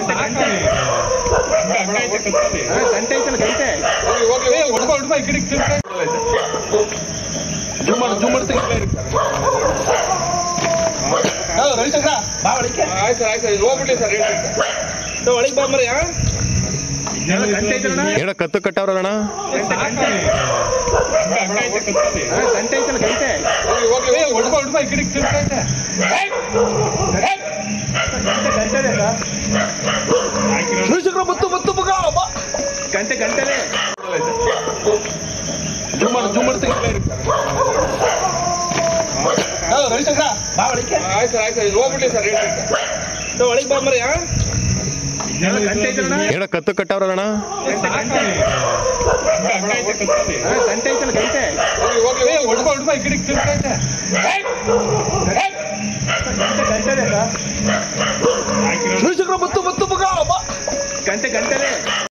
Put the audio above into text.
ಗಂಟೆ ಗಂಟೆ ಹಾ, ಗಂಟೆ ಐತಲ್ಲ ಗಂಟೆ ಜೂಮ್ ಮಾಡು ಜೂಮ್ ಮಾಡ್ತೀನಿ ರವಿಶಂಕರ ಬಾ ಒಳಗೆ ಆಯ್ತು ಸರ್ ಆಯ್ತು ಸರ್ ಹೋಗ್ಬಿಡ್ಲಿ ಸರ್ ಹೇಳ್ತೀನಿ ಸರ್ ಒಳಗೆ ಬಾ ಮರಿ ಎಲ್ಲ ಗಂಟೆ ಐತಲ್ಲ ಏನ ಕತ್ತು ಕಟ್ಟವ್ರಣ್ಣ ಗಂಟೆ ಗಂಟೆ ಹಾ, ಗಂಟೆ ಐತಲ್ಲ ಗಂಟೆ ಹೋಗ್ಲಿ ಹೊಡ್ಕೊ ಹೊಡ್ಕೊ ಈ ಕಡೆಗೆ ತಿರ್ಗೈತೆ ಗಂಟೆ ಗಂಟೆನೇ ಸರ್ ರವಿಶಂಕರ ಬತ್ತು ಬತ್ತು ಮಗ ಬಾ ಗಂಟೆ ಗಂಟೆನೇ ಜೂಮ್ ಮಾಡು ಜೂಮ್ ಮಾಡ್ತೀನಿ ರವಿಶಂಕರ ಬಾ ಒಳಗೆ ಆಯ್ತು ಸರ್ ಆಯ್ತು ಸರ್ ಹೋಗ್ಬಿಡ್ಲಿ ಸರ್ ಹೇಳ್ತೀನಿ ಸರ್ ಒಳಗೆ ಬಾ ಮರಿ ಎಲ್ಲ ಗಂಟೆ ಐತಲ್ಲ ಏನ ಕತ್ತು ಕಟ್ಟವ್ರಣ್ಣ ಗಂಟೆ ಗಂಟೆ ಹಾ, ಗಂಟೆ ಐತಲ್ಲ ಗಂಟೆ ಹೋಗ್ಲಿ ಹೊಡ್ಕೊ ಹೊಡ್ಕೊ ಈ ಕಡೆಗೆ ತಿರ್ಗೈತೆ ಗಂಟೆ ಗಂಟೆನೇ ಸರ್ ರವಿಶಂಕರ ಬತ್ತು ಬತ್ತು ಮಗ ಬಾ ಗಂಟೆ ಗಂಟೆನೇ